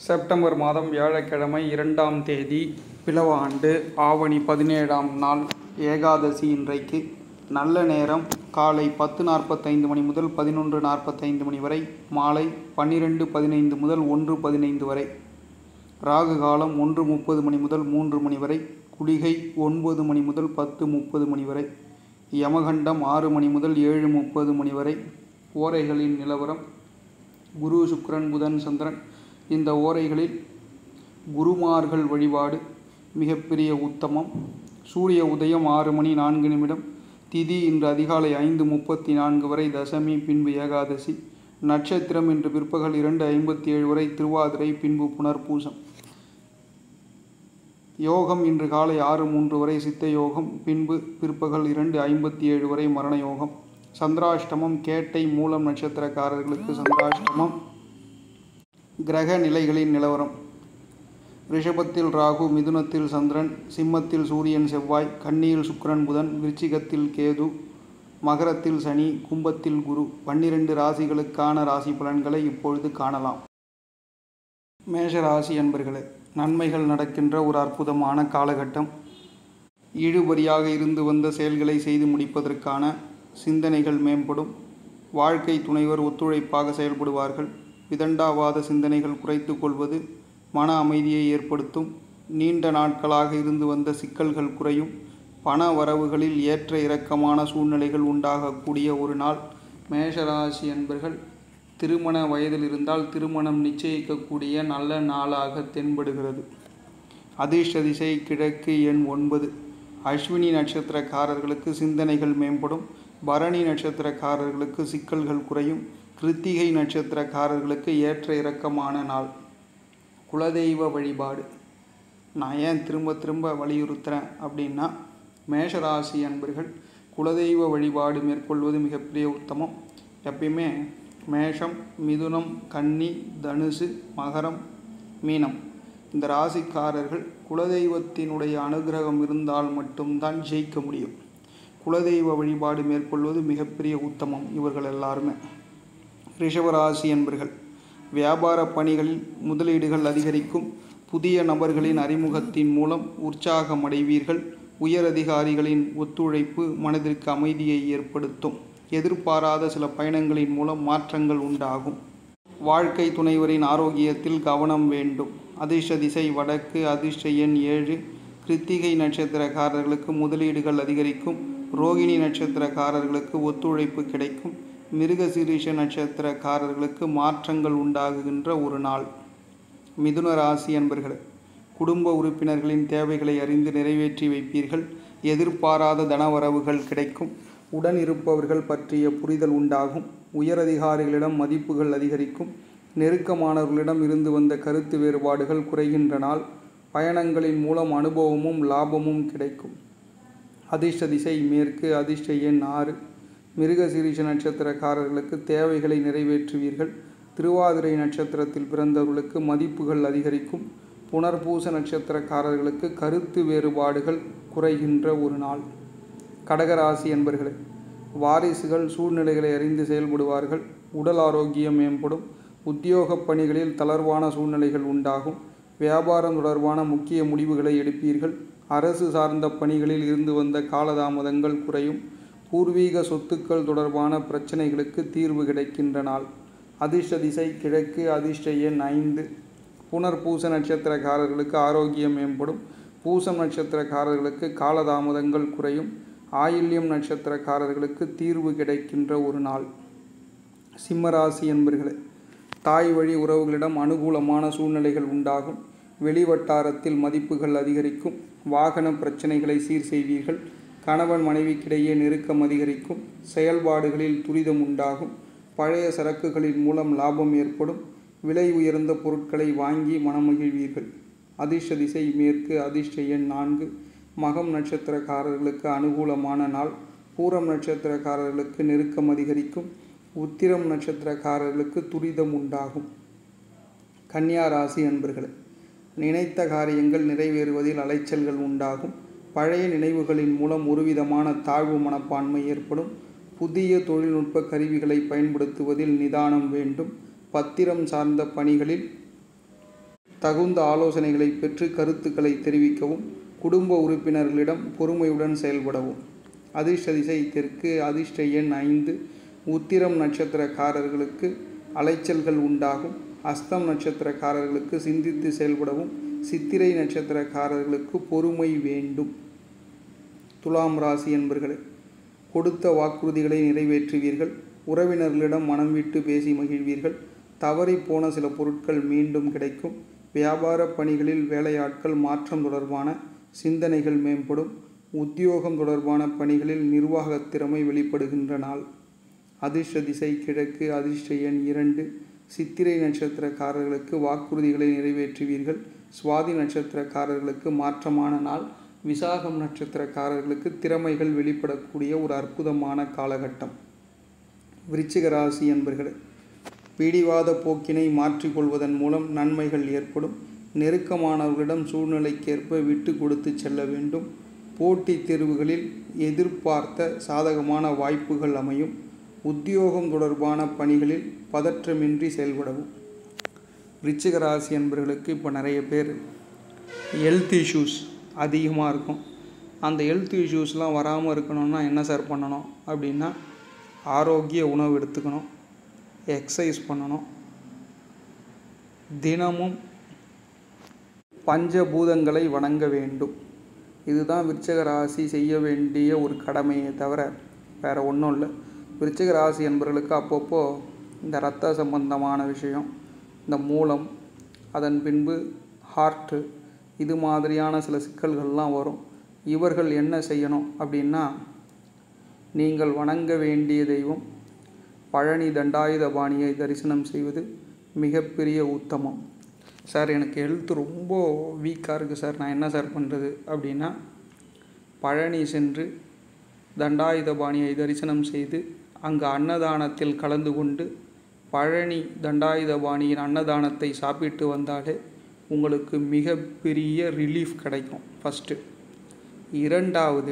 September மாதம் வியாழக்கிழமை இரண்டாம் தேதி பிலவ ஆண்டு ஆவணி பதினேழாம் நாள் ஏகாதசி இன்றைக்கு நல்ல நேரம் காலை பத்து நாற்பத்தைந்து மணி முதல் பதினொன்று நாற்பத்தைந்து மணி வரை மாலை பன்னிரெண்டு பதினைந்து முதல் ஒன்று பதினைந்து வரை ராகு காலம் ஒன்று முப்பது மணி முதல் மூன்று மணி வரை குளிகை ஒன்பது மணி முதல் பத்து முப்பது மணி வரை யமகண்டம் ஆறு மணி முதல் ஏழு முப்பது மணி வரை ஓரைகளின் நிலவரம் குரு சுக்கிரன் புதன் சந்திரன் இந்த ஓரைகளில் குருமார்கள் வழிபாடு மிகப்பெரிய உத்தமம் சூரிய உதயம் ஆறு மணி நான்கு நிமிடம் திதி இன்று அதிகாலை ஐந்து முப்பத்தி நான்கு வரை தசமி பின்பு ஏகாதசி நட்சத்திரம் இன்று பிற்பகல் இரண்டு ஐம்பத்தி ஏழு வரை திருவாதிரை பின்பு புனர்பூசம் யோகம் இன்று காலை ஆறு மூன்று வரை சித்த யோகம் பின்பு பிற்பகல் இரண்டு ஐம்பத்தி ஏழு வரை மரண யோகம் சந்திராஷ்டமம் கேட்டை மூலம் நட்சத்திரக்காரர்களுக்கு சந்திராஷ்டமம் கிரக நிலைகளின் நிலவரம் ரிஷபத்தில் ராகு மிதுனத்தில் சந்திரன் சிம்மத்தில் சூரியன் செவ்வாய் கன்னியில் சுக்கிரன் புதன் விருச்சிகத்தில் கேது மகரத்தில் சனி கும்பத்தில் குரு பன்னிரண்டு ராசிகளுக்கான ராசி பலன்களை இப்பொழுது காணலாம் மேஷ ராசி என்பர்களே நன்மைகள் நடக்கின்ற ஒரு அற்புதமான காலகட்டம் இழுபறியாக இருந்து வந்த செயல்களை செய்து முடிப்பதற்கான சிந்தனைகள் மேம்படும் வாழ்க்கை துணைவர் ஒத்துழைப்பாக செயல்படுவார்கள் விதண்டாவாத சிந்தனைகள் குறைத்து கொள்வது மன அமைதியை ஏற்படுத்தும் நீண்ட நாட்களாக இருந்து வந்த சிக்கல்கள் குறையும் பண வரவுகளில் ஏற்ற இறக்கமான சூழ்நிலைகள் உண்டாகக்கூடிய ஒரு நாள் மேஷராசி என்பர்கள் திருமண வயதில் இருந்தால் திருமணம் நிச்சயிக்கக்கூடிய நல்ல நாளாக தென்படுகிறது அதிர்ஷ்ட திசை கிழக்கு எண் ஒன்பது அஸ்வினி நட்சத்திரக்காரர்களுக்கு சிந்தனைகள் மேம்படும் பரணி நட்சத்திரக்காரர்களுக்கு சிக்கல்கள் குறையும் கிருத்திகை நட்சத்திரக்காரர்களுக்கு ஏற்ற இறக்கமான நாள் குலதெய்வ வழிபாடு நான் ஏன் திரும்ப திரும்ப வலியுறுத்துகிறேன் அப்படின்னா மேஷராசி அன்பர்கள் குலதெய்வ வழிபாடு மேற்கொள்வது மிகப்பெரிய உத்தமம் எப்பயுமே மேஷம் மிதுனம் கன்னி தனுசு மகரம் மீனம் இந்த ராசிக்காரர்கள் குலதெய்வத்தினுடைய அனுகிரகம் இருந்தால் மட்டும்தான் ஜெயிக்க முடியும் குலதெய்வ வழிபாடு மேற்கொள்வது மிகப்பெரிய உத்தமம் இவர்கள் எல்லாருமே ரிஷபராசி என்பர்கள் வியாபார பணிகளில் முதலீடுகள் அதிகரிக்கும் புதிய நபர்களின் அறிமுகத்தின் மூலம் உற்சாகம் அடைவீர்கள் உயர் அதிகாரிகளின் ஒத்துழைப்பு மனதிற்கு அமைதியை ஏற்படுத்தும் எதிர்பாராத சில பயணங்களின் மூலம் மாற்றங்கள் உண்டாகும் வாழ்க்கை துணைவரின் ஆரோக்கியத்தில் கவனம் வேண்டும் அதிர்ஷ்ட திசை வடக்கு அதிர்ஷ்ட எண் ஏழு கிருத்திகை நட்சத்திரக்காரர்களுக்கு முதலீடுகள் அதிகரிக்கும் ரோகிணி நட்சத்திரக்காரர்களுக்கு ஒத்துழைப்பு கிடைக்கும் மிருகசீரிஷ நட்சத்திரக்காரர்களுக்கு மாற்றங்கள் உண்டாகுகின்ற ஒரு நாள் மிதுன ராசி என்பர்களே குடும்ப உறுப்பினர்களின் தேவைகளை அறிந்து நிறைவேற்றி வைப்பீர்கள் எதிர்பாராத தனவரவுகள் கிடைக்கும் உடன் இருப்பவர்கள் பற்றிய புரிதல் உண்டாகும் உயரதிகாரிகளிடம் மதிப்புகள் அதிகரிக்கும் நெருக்கமானவர்களிடம் இருந்து வந்த கருத்து வேறுபாடுகள் குறைகின்ற நாள் பயணங்களின் மூலம் அனுபவமும் லாபமும் கிடைக்கும் அதிர்ஷ்ட திசை மேற்கு அதிர்ஷ்ட எண் ஆறு மிருகசீரிஷ நட்சத்திரக்காரர்களுக்கு தேவைகளை நிறைவேற்றுவீர்கள் திருவாதிரை நட்சத்திரத்தில் பிறந்தவர்களுக்கு மதிப்புகள் அதிகரிக்கும் புனர்பூச நட்சத்திரக்காரர்களுக்கு கருத்து வேறுபாடுகள் குறைகின்ற ஒரு நாள் கடகராசி என்பர்களே வாரிசுகள் சூழ்நிலைகளை அறிந்து செயல்படுவார்கள் உடல் ஆரோக்கியம் மேம்படும் உத்தியோக பணிகளில் தளர்வான சூழ்நிலைகள் உண்டாகும் வியாபாரம் தொடர்பான முக்கிய முடிவுகளை எடுப்பீர்கள் அரசு சார்ந்த பணிகளில் இருந்து வந்த காலதாமதங்கள் குறையும் பூர்வீக சொத்துக்கள் தொடர்பான பிரச்சனைகளுக்கு தீர்வு கிடைக்கின்ற நாள் அதிர்ஷ்ட திசை கிழக்கு அதிர்ஷ்ட எண் ஐந்து புனர்பூச நட்சத்திரக்காரர்களுக்கு ஆரோக்கியம் மேம்படும் பூசம் நட்சத்திரக்காரர்களுக்கு காலதாமதங்கள் குறையும் ஆயில்யம் நட்சத்திரக்காரர்களுக்கு தீர்வு கிடைக்கின்ற ஒரு நாள் சிம்மராசி என்பர்களே தாய் வழி உறவுகளிடம் அனுகூலமான சூழ்நிலைகள் உண்டாகும் வெளிவட்டாரத்தில் மதிப்புகள் அதிகரிக்கும் வாகன பிரச்சனைகளை சீர் செய்வீர்கள் கணவன் மனைவிக்கிடையே நெருக்கம் அதிகரிக்கும் செயல்பாடுகளில் துரிதம் உண்டாகும் பழைய சரக்குகளின் மூலம் லாபம் ஏற்படும் விலை உயர்ந்த பொருட்களை வாங்கி மனமகிழ்வீர்கள் அதிர்ஷ்ட திசை மேற்கு அதிர்ஷ்ட எண் நான்கு மகம் நட்சத்திரக்காரர்களுக்கு அனுகூலமான நாள் பூரம் நட்சத்திரக்காரர்களுக்கு நெருக்கம் அதிகரிக்கும் உத்திரம் நட்சத்திரக்காரர்களுக்கு துரிதம் உண்டாகும் கன்னியா ராசி அன்பர்களே நினைத்த காரியங்கள் நிறைவேறுவதில் அலைச்சல்கள் உண்டாகும் பழைய நினைவுகளின் மூலம் ஒருவிதமான தாழ்வு மனப்பான்மை ஏற்படும் புதிய தொழில்நுட்ப கருவிகளை பயன்படுத்துவதில் நிதானம் வேண்டும் பத்திரம் சார்ந்த பணிகளில் தகுந்த ஆலோசனைகளை பெற்று கருத்துக்களை தெரிவிக்கவும் குடும்ப உறுப்பினர்களிடம் பொறுமையுடன் செயல்படவும் அதிர்ஷ்ட திசை தெற்கு அதிர்ஷ்ட எண் ஐந்து உத்திரம் நட்சத்திரக்காரர்களுக்கு அலைச்சல்கள் உண்டாகும் அஸ்தம் நட்சத்திரக்காரர்களுக்கு சிந்தித்து செயல்படவும் சித்திரை நட்சத்திரக்காரர்களுக்கு பொறுமை வேண்டும் துலாம் ராசி என்பர்களே கொடுத்த வாக்குறுதிகளை நிறைவேற்றுவீர்கள் உறவினர்களிடம் மனம் விட்டு பேசி மகிழ்வீர்கள் தவறி போன சில பொருட்கள் மீண்டும் கிடைக்கும் வியாபார பணிகளில் வேலையாட்கள் மாற்றம் தொடர்பான சிந்தனைகள் மேம்படும் உத்தியோகம் தொடர்பான பணிகளில் நிர்வாகத் திறமை வெளிப்படுகின்ற நாள் அதிர்ஷ்ட திசை கிழக்கு அதிர்ஷ்ட எண் இரண்டு சித்திரை நட்சத்திரக்காரர்களுக்கு வாக்குறுதிகளை நிறைவேற்றுவீர்கள் சுவாதி நட்சத்திரக்காரர்களுக்கு மாற்றமான நாள் விசாகம் நட்சத்திரக்காரர்களுக்கு திறமைகள் வெளிப்படக்கூடிய ஒரு அற்புதமான காலகட்டம் விருச்சிக ராசி என்பர்களே பிடிவாத போக்கினை மாற்றிக்கொள்வதன் மூலம் நன்மைகள் ஏற்படும் நெருக்கமானவர்களிடம் சூழ்நிலைக்கேற்ப விட்டு கொடுத்து செல்ல வேண்டும் போட்டித் தேர்வுகளில் எதிர்பார்த்த சாதகமான வாய்ப்புகள் அமையும் உத்தியோகம் தொடர்பான பணிகளில் பதற்றமின்றி செயல்படவும் விருச்சிக ராசி என்பவர்களுக்கு இப்போ நிறைய பேர் ஹெல்த் இஷ்யூஸ் அதிகமாக இருக்கும் அந்த ஹெல்த் இஷ்யூஸ்லாம் வராமல் இருக்கணும்னா என்ன சார் பண்ணணும் அப்படின்னா ஆரோக்கிய உணவு எடுத்துக்கணும் எக்ஸசைஸ் பண்ணணும் தினமும் பஞ்சபூதங்களை வணங்க வேண்டும் இதுதான் விருச்சக ராசி செய்ய வேண்டிய ஒரு கடமையை தவிர வேறு ஒன்றும் இல்லை விருச்சிக ராசி என்பவர்களுக்கு அப்பப்போ இந்த இரத்த சம்பந்தமான விஷயம் இந்த மூலம் அதன் பின்பு ஹார்ட்டு இது மாதிரியான சில சிக்கல்கள்லாம் வரும் இவர்கள் என்ன செய்யணும் அப்படின்னா நீங்கள் வணங்க வேண்டிய தெய்வம் பழனி தண்டாயுதபாணியை தரிசனம் செய்வது மிகப்பெரிய உத்தமம் சார் எனக்கு ஹெல்த் ரொம்ப வீக்காக இருக்குது சார் நான் என்ன சார் பண்ணுறது அப்படின்னா பழனி சென்று தண்டாயுதபாணியை தரிசனம் செய்து அங்கு அன்னதானத்தில் கலந்து கொண்டு பழனி தண்டாயுதபாணியின் அன்னதானத்தை சாப்பிட்டு வந்தாலே உங்களுக்கு மிகப்பெரிய ரிலீஃப் கிடைக்கும் ஃபஸ்ட்டு இரண்டாவது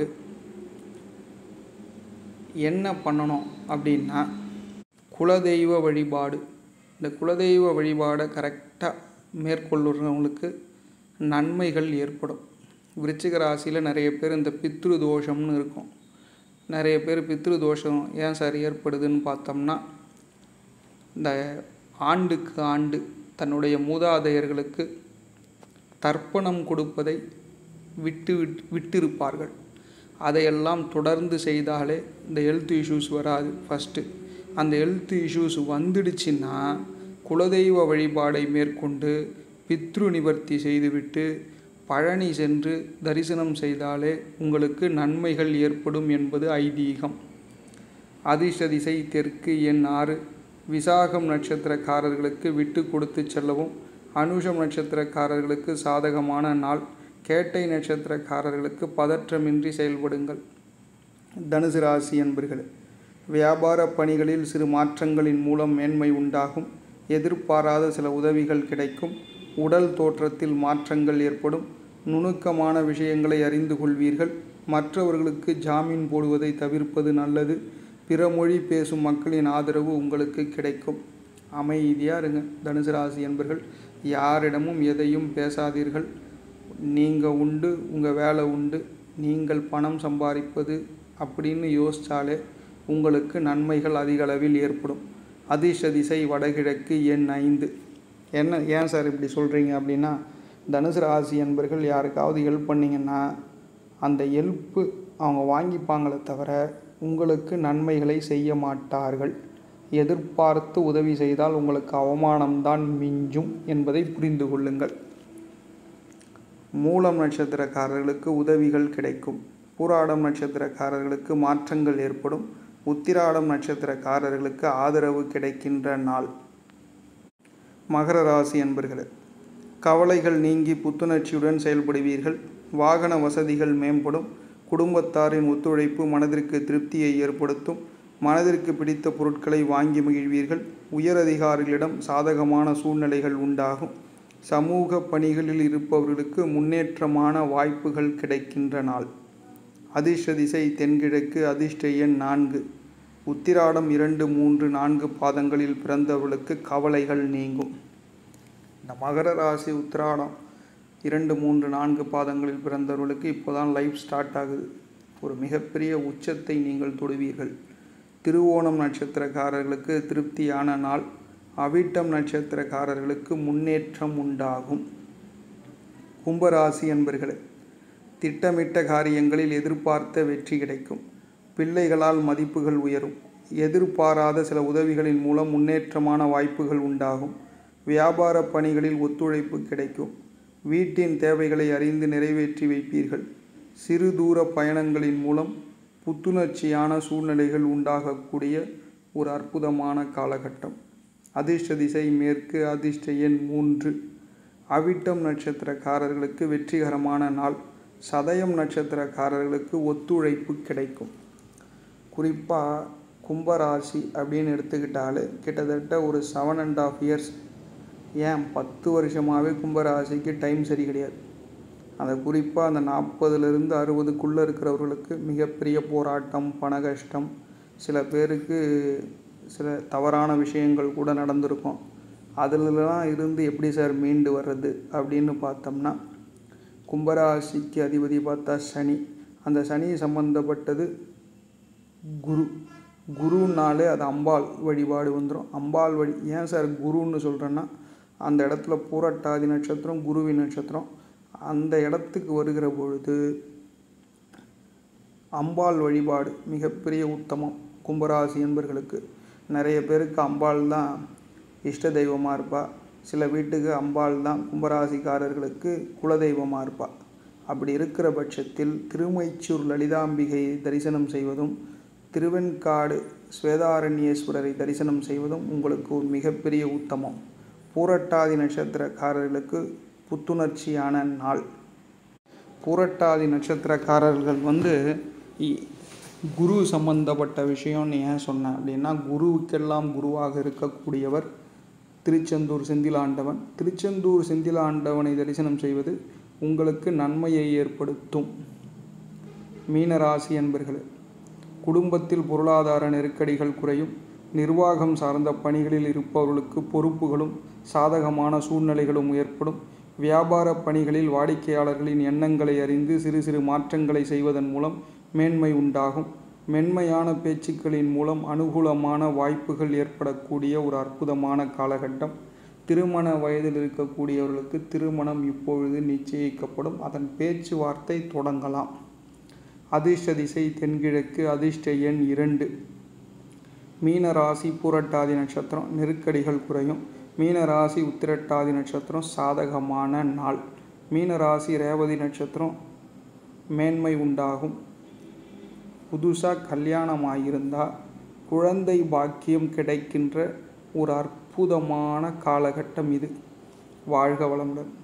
என்ன பண்ணணும் அப்படின்னா குலதெய்வ வழிபாடு இந்த குலதெய்வ வழிபாடை கரெக்டாக மேற்கொள்ளுறவங்களுக்கு நன்மைகள் ஏற்படும் விருச்சிக ராசியில் நிறைய பேர் இந்த பித்ரு தோஷம்னு இருக்கும் நிறைய பேர் பித்ரு தோஷம் ஏன் சார் ஏற்படுதுன்னு பார்த்தோம்னா இந்த ஆண்டுக்கு ஆண்டு தன்னுடைய மூதாதையர்களுக்கு தர்ப்பணம் கொடுப்பதை விட்டு விட்டு விட்டிருப்பார்கள் அதையெல்லாம் தொடர்ந்து செய்தாலே இந்த ஹெல்த் இஷ்யூஸ் வராது ஃபஸ்ட்டு அந்த ஹெல்த் இஷ்யூஸ் வந்துடுச்சுன்னா குலதெய்வ வழிபாடை மேற்கொண்டு பித்ரு நிவர்த்தி செய்துவிட்டு பழனி சென்று தரிசனம் செய்தாலே உங்களுக்கு நன்மைகள் ஏற்படும் என்பது ஐதீகம் அதிர்ஷ்ட திசை தெற்கு எண் ஆறு விசாகம் நட்சத்திரக்காரர்களுக்கு விட்டு கொடுத்து செல்லவும் அனுஷம் நட்சத்திரக்காரர்களுக்கு சாதகமான நாள் கேட்டை நட்சத்திரக்காரர்களுக்கு பதற்றமின்றி செயல்படுங்கள் தனுசு ராசி என்பர்களே வியாபார பணிகளில் சிறு மாற்றங்களின் மூலம் மேன்மை உண்டாகும் எதிர்பாராத சில உதவிகள் கிடைக்கும் உடல் தோற்றத்தில் மாற்றங்கள் ஏற்படும் நுணுக்கமான விஷயங்களை அறிந்து கொள்வீர்கள் மற்றவர்களுக்கு ஜாமீன் போடுவதை தவிர்ப்பது நல்லது பிற மொழி பேசும் மக்களின் ஆதரவு உங்களுக்கு கிடைக்கும் அமைதியாக இருங்க தனுசு ராசி என்பர்கள் யாரிடமும் எதையும் பேசாதீர்கள் நீங்கள் உண்டு உங்கள் வேலை உண்டு நீங்கள் பணம் சம்பாதிப்பது அப்படின்னு யோசித்தாலே உங்களுக்கு நன்மைகள் அதிக அளவில் ஏற்படும் அதிர்ஷ்ட திசை வடகிழக்கு எண் ஐந்து என்ன ஏன் சார் இப்படி சொல்கிறீங்க அப்படின்னா தனுசு ராசி என்பர்கள் யாருக்காவது ஹெல்ப் பண்ணிங்கன்னா அந்த ஹெல்ப்பு அவங்க வாங்கிப்பாங்களே தவிர உங்களுக்கு நன்மைகளை செய்ய மாட்டார்கள் எதிர்பார்த்து உதவி செய்தால் உங்களுக்கு அவமானம்தான் மிஞ்சும் என்பதை புரிந்து கொள்ளுங்கள் மூலம் நட்சத்திரக்காரர்களுக்கு உதவிகள் கிடைக்கும் பூராடம் நட்சத்திரக்காரர்களுக்கு மாற்றங்கள் ஏற்படும் உத்திராடம் நட்சத்திரக்காரர்களுக்கு ஆதரவு கிடைக்கின்ற நாள் மகர ராசி என்பர்களே கவலைகள் நீங்கி புத்துணர்ச்சியுடன் செயல்படுவீர்கள் வாகன வசதிகள் மேம்படும் குடும்பத்தாரின் ஒத்துழைப்பு மனதிற்கு திருப்தியை ஏற்படுத்தும் மனதிற்கு பிடித்த பொருட்களை வாங்கி மகிழ்வீர்கள் உயரதிகாரிகளிடம் சாதகமான சூழ்நிலைகள் உண்டாகும் சமூக பணிகளில் இருப்பவர்களுக்கு முன்னேற்றமான வாய்ப்புகள் கிடைக்கின்ற நாள் அதிர்ஷ்ட திசை தென்கிழக்கு அதிர்ஷ்ட எண் நான்கு உத்திராடம் இரண்டு மூன்று நான்கு பாதங்களில் பிறந்தவர்களுக்கு கவலைகள் நீங்கும் இந்த மகர ராசி உத்திராடம் இரண்டு மூன்று நான்கு பாதங்களில் பிறந்தவர்களுக்கு இப்போதான் லைஃப் ஸ்டார்ட் ஆகுது ஒரு மிகப்பெரிய உச்சத்தை நீங்கள் தொடுவீர்கள் திருவோணம் நட்சத்திரக்காரர்களுக்கு திருப்தியான நாள் அவிட்டம் நட்சத்திரக்காரர்களுக்கு முன்னேற்றம் உண்டாகும் கும்பராசி என்பர்களே திட்டமிட்ட காரியங்களில் எதிர்பார்த்த வெற்றி கிடைக்கும் பிள்ளைகளால் மதிப்புகள் உயரும் எதிர்பாராத சில உதவிகளின் மூலம் முன்னேற்றமான வாய்ப்புகள் உண்டாகும் வியாபார பணிகளில் ஒத்துழைப்பு கிடைக்கும் வீட்டின் தேவைகளை அறிந்து நிறைவேற்றி வைப்பீர்கள் சிறு தூர பயணங்களின் மூலம் புத்துணர்ச்சியான சூழ்நிலைகள் உண்டாகக்கூடிய ஒரு அற்புதமான காலகட்டம் அதிர்ஷ்ட திசை மேற்கு அதிர்ஷ்ட எண் மூன்று அவிட்டம் நட்சத்திரக்காரர்களுக்கு வெற்றிகரமான நாள் சதயம் நட்சத்திரக்காரர்களுக்கு ஒத்துழைப்பு கிடைக்கும் குறிப்பாக கும்பராசி அப்படின்னு எடுத்துக்கிட்டாலே கிட்டத்தட்ட ஒரு செவன் அண்ட் ஆஃப் இயர்ஸ் ஏன் பத்து வருஷமாகவே கும்பராசிக்கு டைம் சரி கிடையாது அந்த குறிப்பாக அந்த நாற்பதுலேருந்து அறுபதுக்குள்ளே இருக்கிறவர்களுக்கு மிகப்பெரிய போராட்டம் பண கஷ்டம் சில பேருக்கு சில தவறான விஷயங்கள் கூட நடந்திருக்கும் அதிலலாம் இருந்து எப்படி சார் மீண்டு வர்றது அப்படின்னு பார்த்தோம்னா கும்பராசிக்கு அதிபதி பார்த்தா சனி அந்த சனி சம்பந்தப்பட்டது குரு குருனாலே அது அம்பாள் வழிபாடு வந்துடும் அம்பாள் வழி ஏன் சார் குருன்னு சொல்கிறேன்னா அந்த இடத்துல பூரட்டாதி நட்சத்திரம் குருவி நட்சத்திரம் அந்த இடத்துக்கு வருகிற பொழுது அம்பாள் வழிபாடு மிகப்பெரிய உத்தமம் கும்பராசி என்பர்களுக்கு நிறைய பேருக்கு அம்பாள் தான் இஷ்ட தெய்வமாக இருப்பா சில வீட்டுக்கு அம்பாள் தான் கும்பராசிக்காரர்களுக்கு குலதெய்வமாக இருப்பா அப்படி இருக்கிற பட்சத்தில் திருமைச்சூர் லலிதாம்பிகையை தரிசனம் செய்வதும் திருவெண்காடு ஸ்வேதாரண்யேஸ்வரரை தரிசனம் செய்வதும் உங்களுக்கு ஒரு மிகப்பெரிய உத்தமம் பூரட்டாதி நட்சத்திரக்காரர்களுக்கு புத்துணர்ச்சியான நாள் பூரட்டாதி நட்சத்திரக்காரர்கள் வந்து குரு சம்பந்தப்பட்ட விஷயம்னு ஏன் சொன்னேன் அப்படின்னா குருவுக்கெல்லாம் குருவாக இருக்கக்கூடியவர் திருச்செந்தூர் செந்திலாண்டவன் திருச்செந்தூர் செந்திலாண்டவனை தரிசனம் செய்வது உங்களுக்கு நன்மையை ஏற்படுத்தும் மீனராசி என்பர்களே குடும்பத்தில் பொருளாதார நெருக்கடிகள் குறையும் நிர்வாகம் சார்ந்த பணிகளில் இருப்பவர்களுக்கு பொறுப்புகளும் சாதகமான சூழ்நிலைகளும் ஏற்படும் வியாபார பணிகளில் வாடிக்கையாளர்களின் எண்ணங்களை அறிந்து சிறு சிறு மாற்றங்களை செய்வதன் மூலம் மேன்மை உண்டாகும் மென்மையான பேச்சுக்களின் மூலம் அனுகூலமான வாய்ப்புகள் ஏற்படக்கூடிய ஒரு அற்புதமான காலகட்டம் திருமண வயதில் இருக்கக்கூடியவர்களுக்கு திருமணம் இப்பொழுது நிச்சயிக்கப்படும் அதன் பேச்சுவார்த்தை தொடங்கலாம் அதிர்ஷ்ட திசை தென்கிழக்கு அதிர்ஷ்ட எண் இரண்டு மீன ராசி பூரட்டாதி நட்சத்திரம் நெருக்கடிகள் குறையும் மீன ராசி உத்திரட்டாதி நட்சத்திரம் சாதகமான நாள் மீன ராசி ரேவதி நட்சத்திரம் மேன்மை உண்டாகும் புதுசாக கல்யாணம் ஆகியிருந்தால் குழந்தை பாக்கியம் கிடைக்கின்ற ஒரு அற்புதமான காலகட்டம் இது வாழ்க வளமுடன்